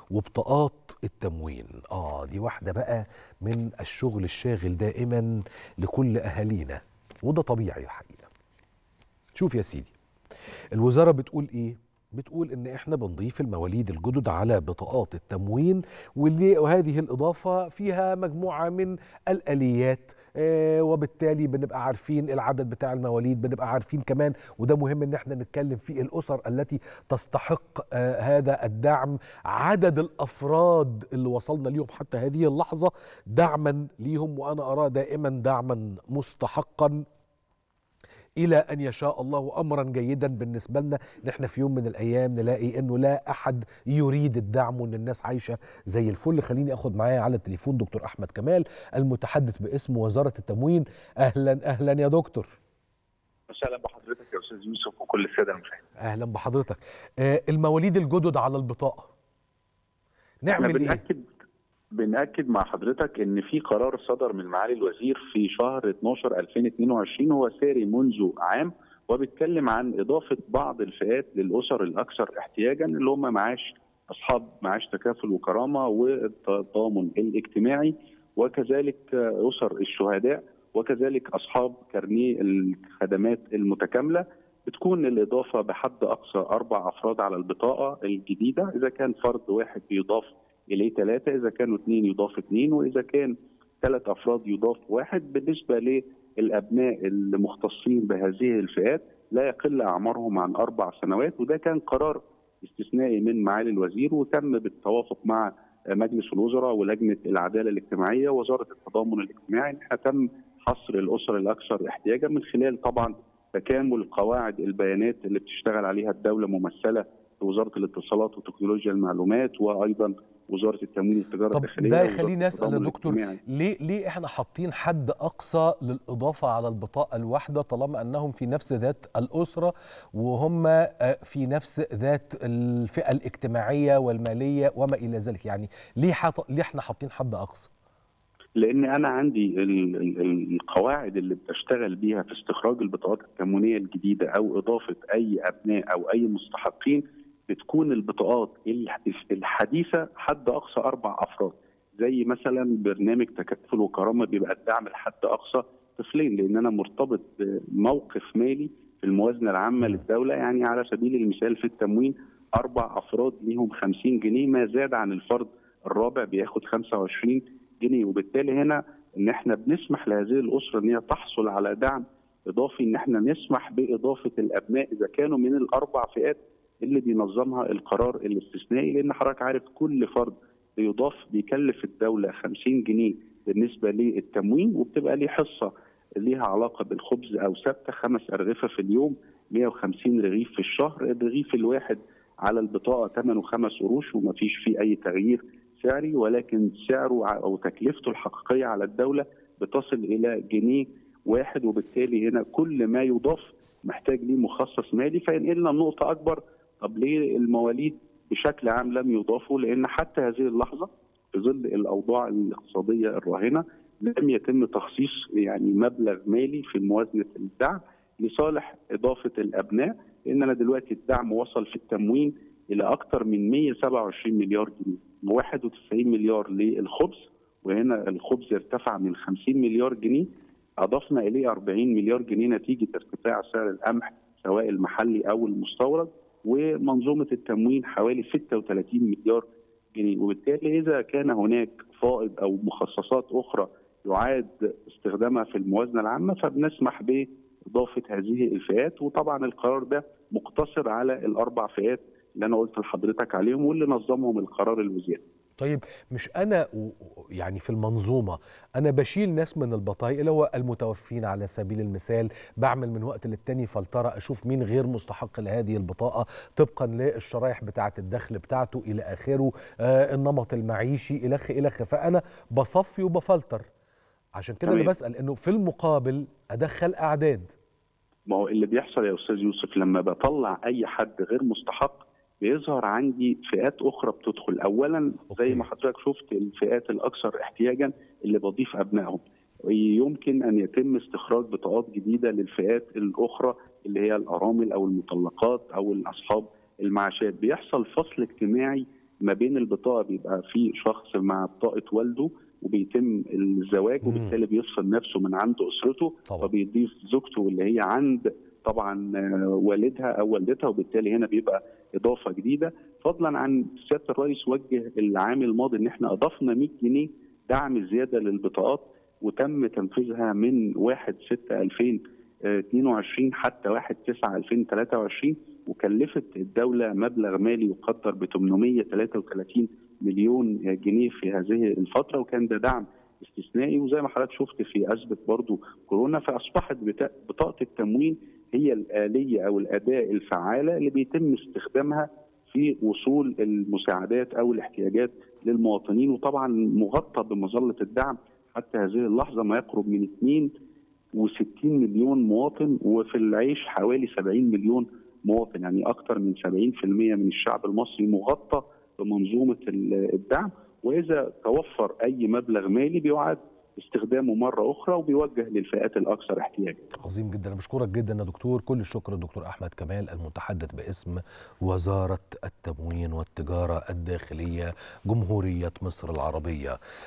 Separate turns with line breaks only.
وبطاقات التموين اه دي واحده بقى من الشغل الشاغل دائما لكل اهالينا وده طبيعي الحقيقه شوف يا سيدي الوزاره بتقول ايه بتقول ان احنا بنضيف المواليد الجدد على بطاقات التموين واللي وهذه الاضافه فيها مجموعه من الاليات آه، وبالتالي بنبقى عارفين العدد بتاع المواليد بنبقى عارفين كمان وده مهم ان احنا نتكلم في الاسر التي تستحق آه، هذا الدعم عدد الافراد اللي وصلنا ليهم حتى هذه اللحظه دعما ليهم وانا اراه دائما دعما مستحقا الى ان يشاء الله امرا جيدا بالنسبه لنا ان احنا في يوم من الايام نلاقي انه لا احد يريد الدعم وان الناس عايشه زي الفل خليني اخد معايا على التليفون دكتور احمد كمال المتحدث باسم وزاره التموين اهلا اهلا يا دكتور
اهلا بحضرتك يا استاذ يوسف وكل الساده المشاهدين
اهلا بحضرتك آه المواليد الجدد على البطاقه
احنا
نعمل ايه
بنأكد بنأكد مع حضرتك ان في قرار صدر من معالي الوزير في شهر 12 2022 هو ساري منذ عام وبيتكلم عن اضافه بعض الفئات للاسر الاكثر احتياجا اللي هم معاش اصحاب معاش تكافل وكرامه والتضامن الاجتماعي وكذلك اسر الشهداء وكذلك اصحاب كارنيه الخدمات المتكامله بتكون الاضافه بحد اقصى اربع افراد على البطاقه الجديده اذا كان فرد واحد بيضاف اليه ثلاثه اذا كانوا اثنين يضاف اثنين واذا كان ثلاث افراد يضاف واحد بالنسبه للابناء المختصين بهذه الفئات لا يقل اعمارهم عن اربع سنوات وده كان قرار استثنائي من معالي الوزير وتم بالتوافق مع مجلس الوزراء ولجنه العداله الاجتماعيه ووزاره التضامن الاجتماعي ان احنا تم حصر الاسر الاكثر احتياجا من خلال طبعا تكامل قواعد البيانات اللي بتشتغل عليها الدوله ممثله في وزاره الاتصالات وتكنولوجيا المعلومات وايضا وزاره التموين والتجاره
طب
الداخليه
ده
ووزارة
يخليني اسال يا
التضامن
دكتور
الاجتماعي.
ليه ليه احنا حاطين حد اقصى للاضافه على البطاقه الواحده طالما انهم في نفس ذات الاسره وهم آه، في نفس ذات الفئه الاجتماعيه والماليه وما الى ذلك يعني ليه حط... ليه احنا حاطين حد اقصى
لان انا عندي ال- ال- القواعد اللي بتشتغل بيها في استخراج البطاقات التموينيه الجديده او اضافه اي ابناء او اي مستحقين بتكون البطاقات الح- الحديثه حد اقصى اربع افراد زي مثلا برنامج تكافل وكرامه بيبقى الدعم لحد اقصى طفلين لان انا مرتبط بموقف مالي في الموازنه العامه
مم.
للدوله يعني على سبيل المثال في التموين اربع افراد ليهم 50 جنيه ما زاد عن الفرد الرابع بياخد 25 جنيه وبالتالي هنا ان احنا بنسمح لهذه الاسره ان هي تحصل على دعم اضافي ان احنا نسمح باضافه الابناء اذا كانوا من الاربع فئات اللي بينظمها القرار الاستثنائي لان حضرتك عارف كل فرد بيضاف بيكلف الدوله 50 جنيه بالنسبه للتموين وبتبقى ليه حصه ليها علاقه بالخبز او ثابته خمس ارغفه في اليوم 150 رغيف في الشهر الرغيف الواحد على البطاقه ثمنه خمس قروش ومفيش فيه اي تغيير سعري ولكن سعره او تكلفته الحقيقيه على الدوله بتصل الى جنيه واحد وبالتالي هنا كل ما يضاف محتاج ليه مخصص مالي فينقلنا نقطه اكبر طب ليه المواليد بشكل عام لم يضافوا لان حتى هذه اللحظه في ظل الاوضاع الاقتصاديه الراهنه لم يتم تخصيص يعني مبلغ مالي في موازنه الدعم لصالح اضافه الابناء لان انا دلوقتي الدعم وصل في التموين الى اكثر من 127 مليار جنيه 91 مليار للخبز وهنا الخبز ارتفع من 50 مليار جنيه اضفنا اليه 40 مليار جنيه نتيجه ارتفاع سعر القمح سواء المحلي او المستورد ومنظومه التموين حوالي 36 مليار جنيه وبالتالي اذا كان هناك فائض او مخصصات اخرى يعاد استخدامها في الموازنه العامه فبنسمح باضافه هذه الفئات وطبعا القرار ده مقتصر على الاربع فئات اللي انا قلت لحضرتك عليهم واللي نظمهم القرار الوزاري.
طيب مش انا و- و- يعني في المنظومه انا بشيل ناس من البطايق اللي هو المتوفين على سبيل المثال بعمل من وقت للتاني فلتره اشوف مين غير مستحق لهذه البطاقه طبقا للشرايح بتاعه الدخل بتاعته الى اخره آه النمط المعيشي الخ الخ فانا بصفي وبفلتر عشان كده انا
تمام.
بسال انه في المقابل ادخل اعداد
ما هو اللي بيحصل يا استاذ يوسف لما بطلع اي حد غير مستحق بيظهر عندي فئات اخرى بتدخل اولا
أوكي.
زي ما حضرتك شفت الفئات الاكثر احتياجا اللي بضيف ابنائهم يمكن ان يتم استخراج بطاقات جديده للفئات الاخرى اللي هي الارامل او المطلقات او الاصحاب المعاشات بيحصل فصل اجتماعي ما بين البطاقه بيبقى في شخص مع بطاقه والده وبيتم الزواج
مم.
وبالتالي بيفصل نفسه من عند اسرته
طبعا
فبيضيف زوجته اللي هي عند طبعا آه، والدها او والدتها وبالتالي هنا بيبقى اضافه جديده فضلا عن سياده الرئيس وجه العام الماضي ان احنا اضفنا 100 جنيه دعم زياده للبطاقات وتم تنفيذها من 1 6 2022 حتى 1 9 2023 وكلفت الدوله مبلغ مالي يقدر ب 833 مليون جنيه في هذه الفتره وكان ده دعم استثنائي وزي ما حضرتك شفت في ازمه برضو كورونا فاصبحت بتا- بطاقه التموين هي الاليه او الاداه الفعاله اللي بيتم استخدامها في وصول المساعدات او الاحتياجات للمواطنين وطبعا مغطى بمظله الدعم حتى هذه اللحظه ما يقرب من 62 مليون مواطن وفي العيش حوالي 70 مليون مواطن يعني اكثر من 70% من الشعب المصري مغطى بمنظومه ال- الدعم واذا توفر اي مبلغ مالي بيعاد استخدامه مره اخرى وبيوجه للفئات الاكثر احتياجا.
عظيم جدا انا بشكرك جدا يا دكتور كل الشكر الدكتور احمد كمال المتحدث باسم وزاره التموين والتجاره الداخليه جمهوريه مصر العربيه